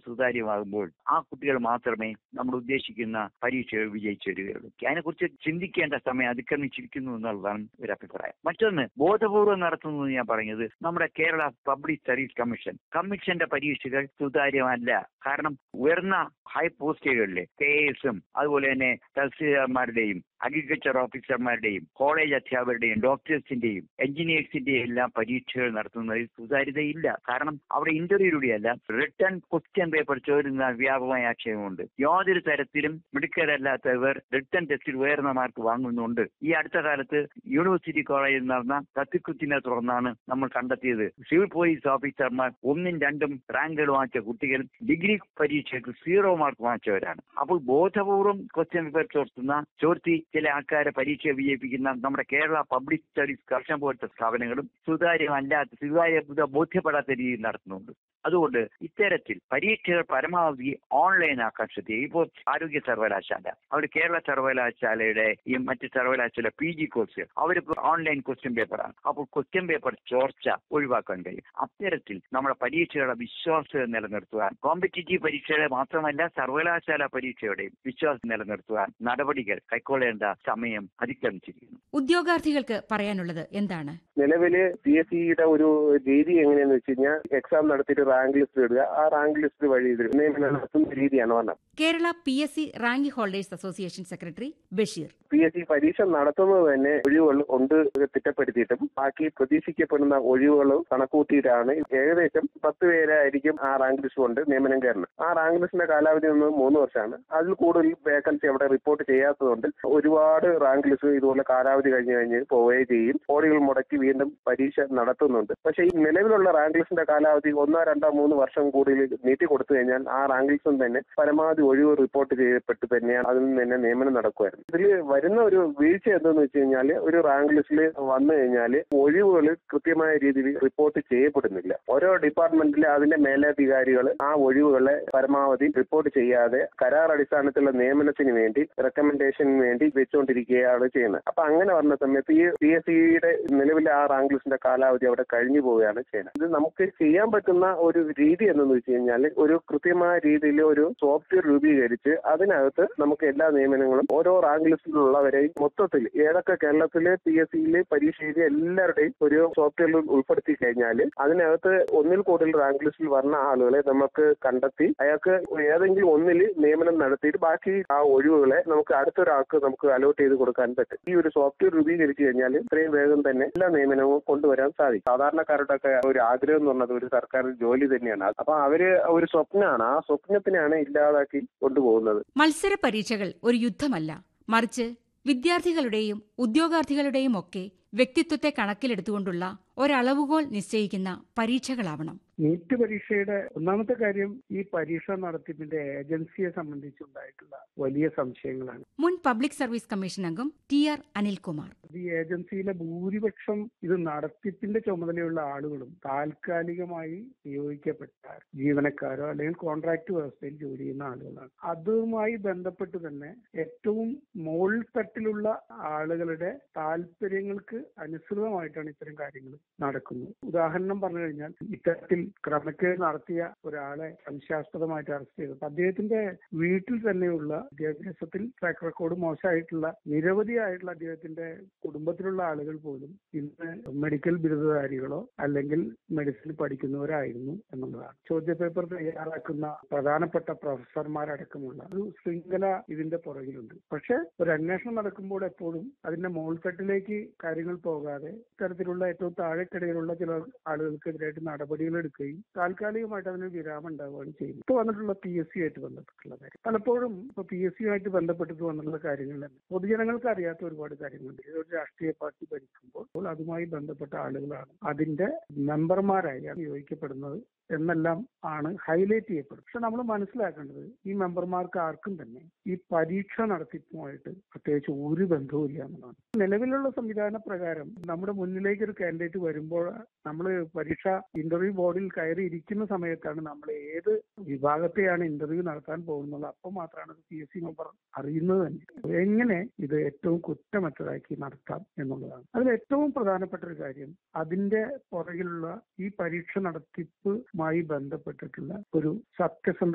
സുതാര്യമാകുമ്പോൾ ആ കുട്ടികൾ മാത്രമേ നമ്മൾ ഉദ്ദേശിക്കുന്ന പരീക്ഷകൾ വിജയിച്ചു വരികയുള്ളൂ അതിനെക്കുറിച്ച് ചിന്തിക്കേണ്ട സമയം അതിക്രമിച്ചിരിക്കുന്നു എന്നുള്ളതാണ് ഒരു അഭിപ്രായം മറ്റൊന്ന് ബോധപൂർവം നടത്തുന്നത് ഞാൻ പറഞ്ഞത് നമ്മുടെ കേരള പബ്ലിക് സർവീസ് കമ്മീഷൻ കമ്മീഷന്റെ പരീക്ഷകൾ സുതാര്യമല്ല കാരണം ഉയർന്ന ഹൈ പോസ്റ്റുകളിലെ കെ എസും അതുപോലെ തന്നെ തഹസീൽദാർമാരുടെയും അഗ്രികൾച്ചർ ഓഫീസർമാരുടെയും കോളേജ് അധ്യാപകരുടെയും ഡോക്ടേഴ്സിന്റെയും എഞ്ചിനീയേഴ്സിന്റെയും എല്ലാം പരീക്ഷകൾ നടത്തുന്നതിൽ സുതാര്യതയില്ല കാരണം അവിടെ ഇന്റർവ്യൂയിലൂടെയല്ല റിട്ടേൺ ക്വസ്റ്റ്യൻ പേപ്പർ ചോരുന്ന വ്യാപകമായ ആക്ഷേപമുണ്ട് യാതൊരു തരത്തിലും മിടുക്കരല്ലാത്തവർ റിട്ടേൺ ടെസ്റ്റിൽ ഉയർന്ന മാർക്ക് വാങ്ങുന്നുണ്ട് ഈ അടുത്ത കാലത്ത് യൂണിവേഴ്സിറ്റി കോളേജിൽ നടന്ന കത്തിക്കുത്തിനെ തുടർന്നാണ് നമ്മൾ കണ്ടെത്തിയത് സിവിൽ പോലീസ് ഓഫീസർമാർ ഒന്നും രണ്ടും റാങ്കുകൾ വാങ്ങിച്ച കുട്ടികൾ ഡിഗ്രി പരീക്ഷയ്ക്ക് സീറോ മാർക്ക് വാങ്ങിച്ചവരാണ് അപ്പോൾ ബോധപൂർവം ക്വസ്റ്റ്യൻ പേപ്പർ ചോർത്തുന്ന ചോർത്തി ചില ആൾക്കാരെ പരീക്ഷ വിജയിപ്പിക്കുന്ന നമ്മുടെ കേരള പബ്ലിക് സർവീസ് കർഷൻ പോലത്തെ സ്ഥാപനങ്ങളും സുതാര്യമല്ലാത്ത സുതാര്യത ബോധ്യപ്പെടാത്ത രീതിയിൽ നടത്തുന്നുണ്ട് അതുകൊണ്ട് ഇത്തരത്തിൽ പരീക്ഷകൾ പരമാവധി ഓൺലൈൻ ആക്കാൻ ശ്രദ്ധിക്കുക ഇപ്പോൾ ആരോഗ്യ സർവകലാശാല അവർ കേരള സർവകലാശാലയുടെ ഈ മറ്റ് സർവകലാശാല പി ജി കോഴ്സ് അവർ ഓൺലൈൻ ക്വസ്റ്റ്യൻ പേപ്പറാണ് അപ്പോൾ ക്വസ്റ്റ്യൻ പേപ്പർ ചോർച്ച ഒഴിവാക്കാൻ കഴിയും അത്തരത്തിൽ നമ്മുടെ പരീക്ഷകളുടെ വിശ്വാസ്യത നിലനിർത്തുവാൻ കോമ്പറ്റീറ്റീവ് പരീക്ഷകളെ മാത്രമല്ല സർവകലാശാല പരീക്ഷയുടെയും വിശ്വാസം നിലനിർത്തുവാൻ നടപടികൾ കൈക്കൊള്ളേണ്ട സമയം അതിക്രമിച്ചിരിക്കുന്നു ഉദ്യോഗാർത്ഥികൾക്ക് പറയാനുള്ളത് എന്താണ് നിലവില് പി എസ് സിയുടെ ഒരു രീതി എങ്ങനെയാന്ന് വെച്ച് കഴിഞ്ഞാൽ എക്സാം നടത്തിയിട്ട് റാങ്ക് ലിസ്റ്റ് ഇടുക ആ റാങ്ക് ലിസ്റ്റ് വഴി ഇത് നിയമനം നടത്തുന്ന രീതിയാണ് പറഞ്ഞത് Kerala P S C rank holders association secretary Basheer P S C പരീക്ഷ നടത്തുന്നത് തന്നെ ഒഴിവുകൾ ഉണ്ട് തിട്ടപ്പെടുത്തിയിട്ടും ബാക്കി പ്രതീക്ഷിക്കപ്പെടുന്ന ഒഴിവുകളും കണക്കൂട്ടിയിട്ടാണ് ഏകദേശം പത്ത് പേരായിരിക്കും ആ റാങ്ക് ലിസ്റ്റ് കൊണ്ട് നിയമനം കയറുന്നത് ആ റാങ്ക് ലിസ്റ്റിന്റെ കാലാവധി ഒന്ന് മൂന്ന് വർഷമാണ് അതിൽ കൂടുതൽ വേക്കൻസി അവിടെ റിപ്പോർട്ട് ചെയ്യാത്തതുകൊണ്ട് ഒരുപാട് റാങ്ക് ലിസ്റ്റ് ഇതുപോലെ കാലാവധി കഴിഞ്ഞ് കഴിഞ്ഞ് പോവുകയും ചെയ്യും കോടികൾ മുടക്കി വീണ്ടും പരീക്ഷ നടത്തുന്നുണ്ട് പക്ഷേ ഈ നിലവിലുള്ള റാങ്ക് ലിസ്റ്റിന്റെ കാലാവധി ഒന്നോ രണ്ടോ മൂന്ന് വർഷം കൂടുതൽ നീട്ടി കൊടുത്തു കഴിഞ്ഞാൽ ആ റാങ്ക് ലിസ്റ്റും തന്നെ പരമാവധി ഒഴിവ് റിപ്പോർട്ട് ചെയ്യപ്പെട്ട് തന്നെയാണ് അതിൽ നിന്ന് തന്നെ നിയമനം നടക്കുമായിരുന്നു ഇതിൽ വരുന്ന ഒരു വീഴ്ച എന്തെന്ന് വെച്ച് കഴിഞ്ഞാൽ ഒരു റാങ്ക് ലിസ്റ്റിൽ വന്നു കഴിഞ്ഞാൽ ഒഴിവുകൾ കൃത്യമായ രീതിയിൽ റിപ്പോർട്ട് ചെയ്യപ്പെടുന്നില്ല ഓരോ ഡിപ്പാർട്ട്മെന്റിലെ അതിന്റെ മേലധികാരികൾ ആ ഒഴിവുകളെ പരമാവധി റിപ്പോർട്ട് ചെയ്യാതെ കരാർ അടിസ്ഥാനത്തിലുള്ള നിയമനത്തിന് വേണ്ടി റെക്കമെൻഡേഷന് വേണ്ടി വെച്ചുകൊണ്ടിരിക്കുകയാണ് ചെയ്യുന്നത് അപ്പൊ അങ്ങനെ വന്ന സമയത്ത് ഈ പി എസ് സിയുടെ നിലവിലെ ആ റാങ്ക് ലിസ്റ്റിന്റെ കാലാവധി അവിടെ കഴിഞ്ഞു പോവുകയാണ് ചെയ്യുന്നത് ഇത് നമുക്ക് ചെയ്യാൻ പറ്റുന്ന ഒരു രീതി എന്തെന്ന് വെച്ച് കഴിഞ്ഞാൽ ഒരു കൃത്യമായ രീതിയിൽ ഒരു സോഫ്റ്റ്വെയർ രൂപീകരിച്ച് അതിനകത്ത് നമുക്ക് എല്ലാ നിയമനങ്ങളും ഓരോ റാങ്ക് ലിസ്റ്റിലുള്ളവരെയും മൊത്തത്തിൽ ഏതൊക്കെ കേരളത്തിലെ പി എസ് സിയിലെ പരീക്ഷ എഴുതിയ എല്ലാവരുടെയും ഒരു സോഫ്റ്റ്വെയറിൽ ഉൾപ്പെടുത്തി കഴിഞ്ഞാൽ അതിനകത്ത് ഒന്നിൽ കൂടുതൽ റാങ്ക് ലിസ്റ്റിൽ വന്ന ആളുകളെ നമുക്ക് കണ്ടെത്തി അയാൾക്ക് ഏതെങ്കിലും ഒന്നിൽ നിയമനം നടത്തിയിട്ട് ബാക്കി ആ ഒഴിവുകളെ നമുക്ക് അടുത്തൊരാൾക്ക് നമുക്ക് അലോട്ട് ചെയ്ത് കൊടുക്കാൻ പറ്റും ഈ ഒരു സോഫ്റ്റ്വെയർ രൂപീകരിച്ചു കഴിഞ്ഞാൽ ഇത്രയും വേഗം തന്നെ എല്ലാ നിയമനവും കൊണ്ടുവരാൻ സാധിക്കും സാധാരണക്കാരുടെ ഒക്കെ ഒരു ആഗ്രഹം എന്ന് പറഞ്ഞത് ഒരു സർക്കാർ ജോലി തന്നെയാണ് അപ്പൊ അവര് ഒരു സ്വപ്നമാണ് ആ സ്വപ്നത്തിനാണ് ഇല്ലാതാക്കി കൊണ്ടുപോകുന്നത് മത്സര പരീക്ഷകൾ ഒരു യുദ്ധമല്ല മറിച്ച് വിദ്യാർത്ഥികളുടെയും ഉദ്യോഗാർത്ഥികളുടെയും ഒക്കെ വ്യക്തിത്വത്തെ കണക്കിലെടുത്തുകൊണ്ടുള്ള ഒരളവുകോൽ നിശ്ചയിക്കുന്ന പരീക്ഷകളാവണം നീറ്റ് പരീക്ഷയുടെ ഒന്നാമത്തെ കാര്യം ഈ പരീക്ഷ നടത്തിപ്പിന്റെ ഏജൻസിയെ സംബന്ധിച്ചുണ്ടായിട്ടുള്ള വലിയ സംശയങ്ങളാണ് മുൻ പബ്ലിക് സർവീസ് കമ്മീഷൻ അംഗം ടി ആർ അനിൽകുമാർ ഈ ഏജൻസിയിലെ ഭൂരിപക്ഷം ഇത് നടത്തിപ്പിന്റെ ചുമതലയുള്ള ആളുകളും താൽക്കാലികമായി നിയോഗിക്കപ്പെട്ട ജീവനക്കാരോ അല്ലെങ്കിൽ കോൺട്രാക്ട് വ്യവസ്ഥയിൽ ജോലി ചെയ്യുന്ന ആളുകളാണ് അതുമായി ബന്ധപ്പെട്ട് തന്നെ ഏറ്റവും മോൾ തട്ടിലുള്ള ആളുകളുടെ താല്പര്യങ്ങൾക്ക് അനുസൃതമായിട്ടാണ് ഇത്തരം കാര്യങ്ങൾ നടക്കുന്നത് ഉദാഹരണം പറഞ്ഞു കഴിഞ്ഞാൽ ഇത്തരത്തിൽ ക്രമക്കേട് നടത്തിയ ഒരാളെ സംശയാസ്പദമായിട്ട് അറസ്റ്റ് ചെയ്തത് അദ്ദേഹത്തിന്റെ വീട്ടിൽ തന്നെയുള്ള വിദ്യാഭ്യാസത്തിൽ ട്രാക്ക് റെക്കോർഡ് മോശമായിട്ടുള്ള നിരവധിയായിട്ടുള്ള അദ്ദേഹത്തിന്റെ കുടുംബത്തിലുള്ള ആളുകൾ പോലും ഇന്ന് മെഡിക്കൽ ബിരുദധാരികളോ അല്ലെങ്കിൽ മെഡിസിൻ പഠിക്കുന്നവരായിരുന്നു എന്നുള്ളതാണ് ചോദ്യപേപ്പർ തയ്യാറാക്കുന്ന പ്രധാനപ്പെട്ട പ്രൊഫസർമാരടക്കമുള്ള ഒരു ശൃംഖല ഇതിന്റെ പുറകിലുണ്ട് പക്ഷെ ഒരു അന്വേഷണം നടക്കുമ്പോൾ എപ്പോഴും അതിന്റെ മോൾത്തട്ടിലേക്ക് കാര്യങ്ങൾ പോകാതെ ഇത്തരത്തിലുള്ള ഏറ്റവും താഴെക്കിടയിലുള്ള ചില ആളുകൾക്കെതിരായിട്ട് നടപടികൾ എടുക്കുകയും താൽക്കാലികമായിട്ട് അതിന് വിരാമം ഉണ്ടാവുകയാണ് ചെയ്യുന്നത് ഇപ്പൊ വന്നിട്ടുള്ള പി എസ് സി ആയിട്ട് ബന്ധപ്പെട്ടുള്ള കാര്യം പലപ്പോഴും ഇപ്പൊ പി എസ് സിയുമായിട്ട് ബന്ധപ്പെട്ടിട്ട് വന്നിട്ടുള്ള കാര്യങ്ങൾ തന്നെ പൊതുജനങ്ങൾക്ക് അറിയാത്ത ഒരുപാട് കാര്യങ്ങളുണ്ട് ഒരു രാഷ്ട്രീയ പാർട്ടി ഭരിക്കുമ്പോൾ അതുമായി ബന്ധപ്പെട്ട ആളുകളാണ് അതിന്റെ മെമ്പർമാരായി നിയോഗിക്കപ്പെടുന്നത് എന്നെല്ലാം ആണ് ഹൈലൈറ്റ് ചെയ്യപ്പെടുന്നത് പക്ഷെ നമ്മൾ മനസ്സിലാക്കേണ്ടത് ഈ മെമ്പർമാർക്ക് ആർക്കും തന്നെ ഈ പരീക്ഷ നടത്തിപ്പുമായിട്ട് പ്രത്യേകിച്ച് ഒരു ബന്ധവുമില്ല എന്നുള്ളതാണ് നിലവിലുള്ള സംവിധാന പ്രകാരം നമ്മുടെ മുന്നിലേക്ക് ഒരു കാൻഡിഡേറ്റ് വരുമ്പോൾ നമ്മൾ പരീക്ഷ ഇന്റർവ്യൂ ബോർഡിൽ കയറി ഇരിക്കുന്ന സമയത്താണ് നമ്മൾ ഏത് വിഭാഗത്തെയാണ് ഇന്റർവ്യൂ നടത്താൻ പോകുന്നത് അപ്പോൾ മാത്രമാണ് പി എസ് സി മെമ്പർ അറിയുന്നത് തന്നെ എങ്ങനെ ഇത് ഏറ്റവും കുറ്റമറ്റതാക്കി നടത്താം എന്നുള്ളതാണ് അതിൽ ഏറ്റവും പ്രധാനപ്പെട്ട ഒരു കാര്യം അതിന്റെ പുറകിലുള്ള ഈ പരീക്ഷ നടത്തിപ്പുമായി ബന്ധപ്പെട്ടിട്ടുള്ള ഒരു സത്യസന്ധ